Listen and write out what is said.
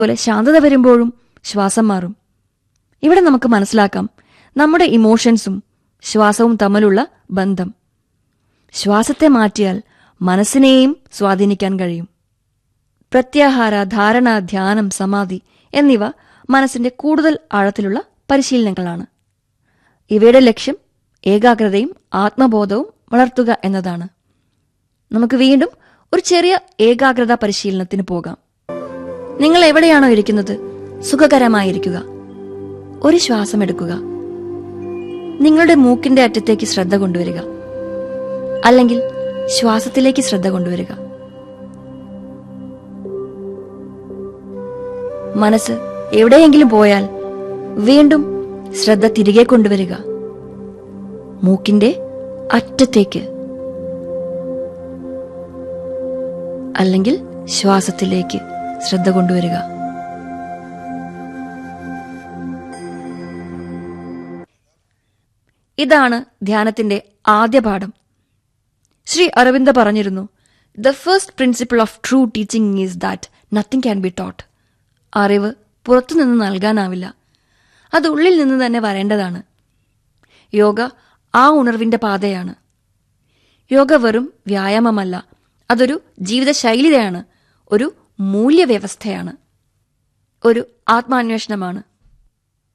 പോലെ ശാന്തത വരുമ്പോഴും ശ്വാസം മാറും ഇവിടെ നമുക്ക് മനസ്സിലാക്കാം നമ്മുടെ ഇമോഷൻസും ശ്വാസവും തമ്മിലുള്ള ബന്ധം ശ്വാസത്തെ മാറ്റിയാൽ മനസ്സിനെയും സ്വാധീനിക്കാൻ കഴിയും പ്രത്യാഹാര ധാരണ ധ്യാനം സമാധി എന്നിവ മനസ്സിന്റെ കൂടുതൽ ആഴത്തിലുള്ള പരിശീലനങ്ങളാണ് ഇവയുടെ ലക്ഷ്യം ഏകാഗ്രതയും ആത്മബോധവും വളർത്തുക എന്നതാണ് നമുക്ക് വീണ്ടും ഒരു ചെറിയ ഏകാഗ്രത പരിശീലനത്തിന് പോകാം നിങ്ങൾ എവിടെയാണോ ഇരിക്കുന്നത് സുഖകരമായിരിക്കുക ഒരു ശ്വാസം എടുക്കുക നിങ്ങളുടെ മൂക്കിന്റെ അറ്റത്തേക്ക് ശ്രദ്ധ കൊണ്ടുവരിക അല്ലെങ്കിൽ ശ്വാസത്തിലേക്ക് ശ്രദ്ധ കൊണ്ടുവരിക മനസ്സ് എവിടെയെങ്കിലും പോയാൽ വീണ്ടും ശ്രദ്ധ തിരികെ കൊണ്ടുവരിക മൂക്കിന്റെ അറ്റത്തേക്ക് അല്ലെങ്കിൽ ശ്വാസത്തിലേക്ക് ശ്രദ്ധ കൊണ്ടുവരിക ഇതാണ് ധ്യാനത്തിന്റെ ആദ്യ പാഠം ശ്രീ അരവിന്ദ പറഞ്ഞിരുന്നു the first principle of true teaching is that nothing can be taught അറിവ് പുറത്തുനിന്ന് നൽകാനാവില്ല അത് ഉള്ളിൽ നിന്ന് തന്നെ വരേണ്ടതാണ് യോഗ ആ ഉണർവിന്റെ പാതയാണ് യോഗ വെറും വ്യായാമമല്ല അതൊരു ജീവിതശൈലിയാണ് ഒരു മൂല്യവ്യവസ്ഥയാണ് ഒരു ആത്മാന്വേഷണമാണ്